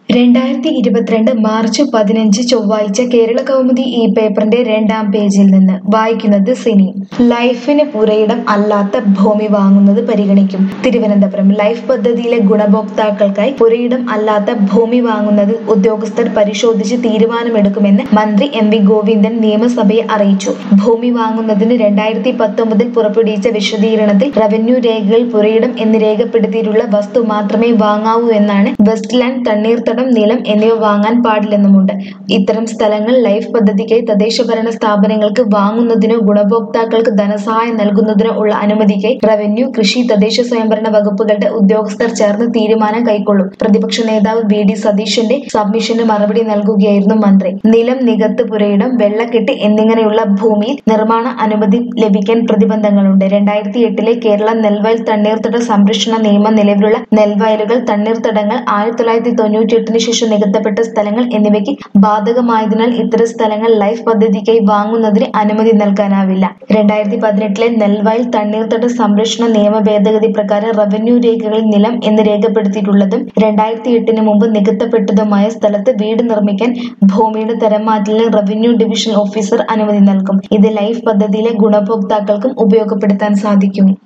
രണ്ടായിരത്തി ഇരുപത്തിരണ്ട് മാർച്ച് പതിനഞ്ച് ചൊവ്വാഴ്ച കേരള കൗമുദി ഈ പേപ്പറിന്റെ രണ്ടാം പേജിൽ നിന്ന് വായിക്കുന്നത് സിനി ലൈഫിന് പുരയിടം അല്ലാത്ത ഭൂമി വാങ്ങുന്നത് പരിഗണിക്കും തിരുവനന്തപുരം ലൈഫ് പദ്ധതിയിലെ ഗുണഭോക്താക്കൾക്കായി പുരയിടം അല്ലാത്ത ഭൂമി വാങ്ങുന്നത് ഉദ്യോഗസ്ഥർ പരിശോധിച്ച് തീരുമാനമെടുക്കുമെന്ന് മന്ത്രി എം വി ഗോവിന്ദൻ നിയമസഭയെ അറിയിച്ചു ഭൂമി വാങ്ങുന്നതിന് രണ്ടായിരത്തി പത്തൊമ്പതിൽ പുറപ്പെടുവിച്ച വിശദീകരണത്തിൽ റവന്യൂ രേഖകൾ പുരയിടം എന്ന് രേഖപ്പെടുത്തിയിട്ടുള്ള വസ്തു മാത്രമേ വാങ്ങാവൂ എന്നാണ് വെസ്റ്റ് ലാൻഡ് തണ്ണീർത്തടം നിലം എന്നിവ വാങ്ങാൻ പാടില്ലെന്നുമുണ്ട് ഇത്തരം സ്ഥലങ്ങൾ ലൈഫ് പദ്ധതിക്കായി തദ്ദേശഭരണ സ്ഥാപനങ്ങൾക്ക് വാങ്ങുന്നതിനോ ഗുണഭോക്താക്കൾക്ക് ധനസഹായം നൽകുന്നതിനോ ഉള്ള അനുമതിക്കായി റവന്യൂ കൃഷി തദ്ദേശ സ്വയംഭരണ വകുപ്പുകളുടെ ഉദ്യോഗസ്ഥർ ചേർന്ന് തീരുമാനം കൈക്കൊള്ളും പ്രതിപക്ഷ നേതാവ് വി ഡി സതീശന്റെ സബ്മിഷന് മറുപടി നൽകുകയായിരുന്നു മന്ത്രി നിലം നികത്ത് പുരയിടം വെള്ളക്കെട്ട് എന്നിങ്ങനെയുള്ള ഭൂമിയിൽ നിർമ്മാണ അനുമതി ലഭിക്കാൻ പ്രതിബന്ധങ്ങളുണ്ട് രണ്ടായിരത്തി എട്ടിലെ കേരള നെൽവയൽ തണ്ണീർത്തട സംരക്ഷണ നിയമം നിലവിലുള്ള നെൽവയലുകൾ തണ്ണീർത്തടങ്ങൾ ആയിരത്തി തൊള്ളായിരത്തി തൊണ്ണൂറ്റി എട്ടിന് ശേഷം നികത്തപ്പെട്ട സ്ഥലങ്ങൾ എന്നിവയ്ക്ക് ബാധകമായതിനാൽ ഇത്തരം സ്ഥലങ്ങൾ ലൈഫ് പദ്ധതിക്കായി വാങ്ങുന്നതിന് അനുമതി നൽകാനാവില്ല രണ്ടായിരത്തി പതിനെട്ടിലെ നെൽവയൽ തണ്ണീർത്തട സംരക്ഷണ നിയമ ഭേദഗതി പ്രകാരം റവന്യൂ രേഖകളിൽ നിലം എന്ന് രേഖപ്പെടുത്തിയിട്ടുള്ളതും രണ്ടായിരത്തി എട്ടിന് മുമ്പ് നികത്തപ്പെട്ടതുമായ സ്ഥലത്ത് വീട് നിർമ്മിക്കാൻ ഭൂമിയുടെ തരം മാറ്റലിന് റവന്യൂ ഡിവിഷൻ ഓഫീസർ അനുമതി നൽകും ഇത് ലൈഫ് പദ്ധതിയിലെ ഗുണഭോക്താക്കൾക്കും ഉപയോഗപ്പെടുത്താൻ സാധിക്കും